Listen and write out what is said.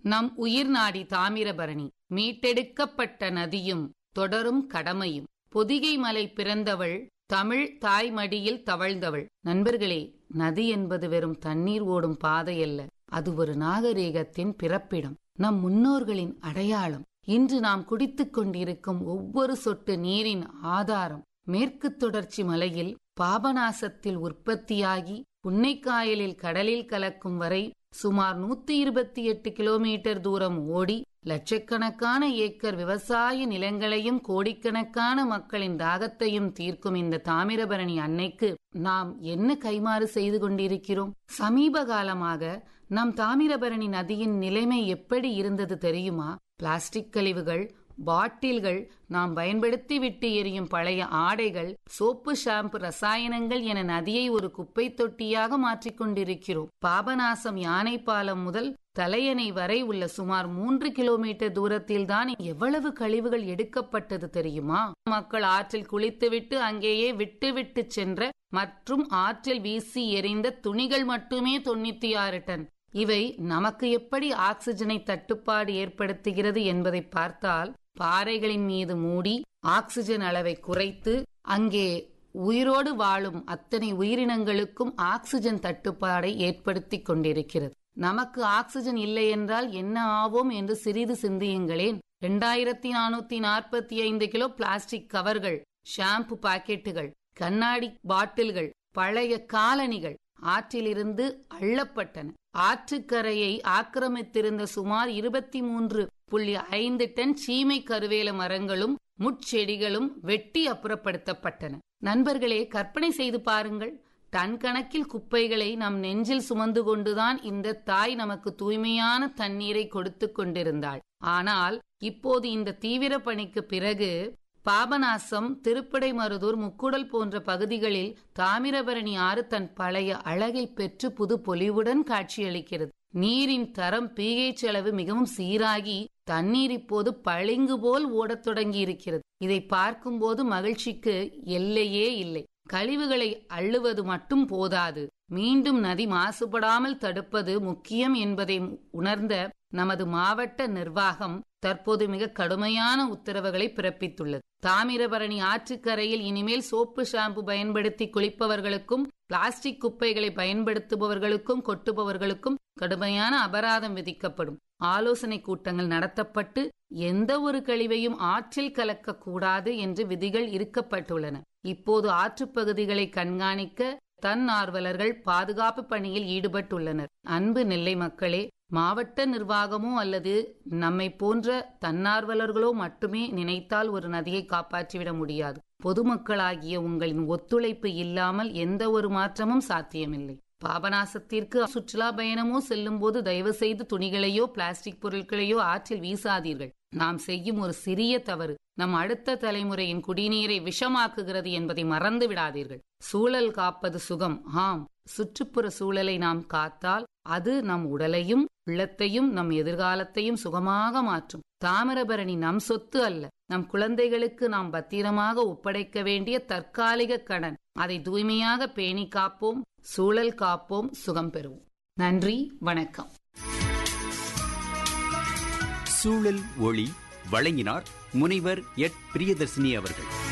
நம் உயிர் நாடி தாமிரபரணி மீட்டெடுக்கப்பட்ட நதியும் தொடரும் கடமையும் பொதிகை மலை பிறந்தவள் தமிழ் தாய்மடியில் தவழ்ந்தவள் நண்பர்களே நதி என்பது வெறும் தண்ணீர் ஓடும் பாதையல்ல அது ஒரு நாகரீகத்தின் பிறப்பிடம் நம் முன்னோர்களின் அடையாளம் இன்று நாம் குடித்துக் கொண்டிருக்கும் ஒவ்வொரு சொட்டு நீரின் ஆதாரம் மேற்கு தொடர்ச்சி மலையில் பாபநாசத்தில் உற்பத்தியாகி புன்னைக்காயலில் கடலில் கலக்கும் வரை சுமார் நூத்தி இருபத்தி எட்டு கிலோமீட்டர் தூரம் ஓடி லட்சக்கணக்கான ஏக்கர் விவசாய நிலங்களையும் கோடிக்கணக்கான மக்களின் தாகத்தையும் தீர்க்கும் இந்த தாமிரபரணி அன்னைக்கு நாம் என்ன கைமாறு செய்து கொண்டிருக்கிறோம் சமீப காலமாக நம் தாமிரபரணி நதியின் நிலைமை எப்படி இருந்தது தெரியுமா பிளாஸ்டிக் கழிவுகள் பாட்டில்கள் நாம் பயன்படுத்தி விட்டு எரியும் பழைய ஆடைகள் சோப்பு ஷாம்பு ரசாயனங்கள் என நதியை ஒரு குப்பை தொட்டியாக மாற்றிக் கொண்டிருக்கிறோம் பாபநாசம் யானை பாலம் முதல் தலையணை வரை உள்ள சுமார் மூன்று கிலோமீட்டர் தூரத்தில் தான் எவ்வளவு கழிவுகள் எடுக்கப்பட்டது தெரியுமா மக்கள் ஆற்றில் குளித்துவிட்டு அங்கேயே விட்டு விட்டு சென்ற மற்றும் ஆற்றில் வீசி எறிந்த துணிகள் மட்டுமே தொண்ணூத்தி ஆறு டன் இவை நமக்கு எப்படி ஆக்சிஜனை தட்டுப்பாடு ஏற்படுத்துகிறது என்பதை பார்த்தால் பாறைகளின் மீது மூடி ஆக்சிஜன் அளவை குறைத்து அங்கே உயிரோடு வாழும் அத்தனை உயிரினங்களுக்கும் ஆக்சிஜன் தட்டுப்பாடை ஏற்படுத்தி கொண்டிருக்கிறது நமக்கு ஆக்சிஜன் இல்லை என்றால் என்ன ஆவோம் என்று சிறிது சிந்தியுங்களேன் இரண்டாயிரத்தி நானூத்தி நாற்பத்தி ஐந்து கிலோ பிளாஸ்டிக் கவர்கள் ஷாம்பு பாக்கெட்டுகள் கண்ணாடி பாட்டில்கள் பழைய காலணிகள் ஆற்றிலிருந்து அள்ளப்பட்டன ஆற்றுக்கரையை ஆக்கிரமித்திருந்த சுமார் இருபத்தி மூன்று புள்ளி ஐந்து டன் சீமை கருவேல மரங்களும் முட்செடிகளும் வெட்டி அப்புறப்படுத்தப்பட்டன நண்பர்களே கற்பனை செய்து பாருங்கள் டன் கணக்கில் குப்பைகளை நம் நெஞ்சில் சுமந்து கொண்டுதான் இந்த தாய் நமக்கு தூய்மையான தண்ணீரை கொடுத்து கொண்டிருந்தாள் ஆனால் இப்போது இந்த தீவிர பணிக்கு பிறகு பாபநாசம் திருப்படைமருதூர் முக்குடல் போன்ற பகுதிகளில் தாமிரபரணி ஆறு தன் பழைய அழகை பெற்று புது பொலிவுடன் காட்சியளிக்கிறது நீரின் தரம் பிஹெச் அளவு மிகவும் சீராகி தண்ணீர் இப்போது பளிங்கு போல் ஓடத் தொடங்கி இருக்கிறது இதை பார்க்கும்போது மகிழ்ச்சிக்கு எல்லையே இல்லை கழிவுகளை அள்ளுவது மட்டும் போதாது மீண்டும் நதி மாசுபடாமல் தடுப்பது முக்கியம் என்பதை உணர்ந்த நமது மாவட்ட நிர்வாகம் தற்போது மிக கடுமையான உத்தரவுகளை பிறப்பித்துள்ளது தாமிரபரணி ஆற்றுக்கரையில் இனிமேல் சோப்பு ஷாம்பு பயன்படுத்தி குளிப்பவர்களுக்கும் பிளாஸ்டிக் குப்பைகளை பயன்படுத்துபவர்களுக்கும் கொட்டுபவர்களுக்கும் கடுமையான அபராதம் விதிக்கப்படும் ஆலோசனை கூட்டங்கள் நடத்தப்பட்டு எந்த ஒரு கழிவையும் ஆற்றில் கலக்க கூடாது என்று விதிகள் இருக்கப்பட்டுள்ளன இப்போது ஆற்றுப்பகுதிகளை கண்காணிக்க தன்னார்வலர்கள் பாதுகாப்பு பணியில் ஈடுபட்டுள்ளனர் அன்பு நெல்லை மக்களே மாவட்ட நிர்வாகமோ அல்லது நம்மை போன்ற தன்னார்வலர்களோ மட்டுமே நினைத்தால் ஒரு நதியை காப்பாற்றிவிட முடியாது பொதுமக்களாகிய உங்களின் ஒத்துழைப்பு இல்லாமல் எந்த ஒரு மாற்றமும் சாத்தியமில்லை பாபநாசத்திற்கு சுற்றுலா பயணமோ செல்லும் போது தயவு செய்து துணிகளையோ பிளாஸ்டிக் பொருட்களையோ ஆற்றில் வீசாதீர்கள் நாம் செய்யும் ஒரு சிறிய தவறு நம் அடுத்த தலைமுறையின் குடிநீரை விஷமாக்குகிறது என்பதை மறந்து விடாதீர்கள் சூழல் காப்பது சுகம் ஆம் சுற்றுப்புற சூழலை நாம் காத்தால் அது நம் உடலையும் உள்ளத்தையும் நம் எதிர்காலத்தையும் சுகமாக மாற்றும் தாமிரபரணி நம் சொத்து அல்ல நம் குழந்தைகளுக்கு நாம் பத்திரமாக ஒப்படைக்க வேண்டிய தற்காலிக கடன் அதை தூய்மையாக பேணி காப்போம் சூழல் காப்போம் சுகம் பெறுவோம் நன்றி வணக்கம் சூழல் ஒளி வழங்கினார் முனைவர் எட் பிரியதர்சினி அவர்கள்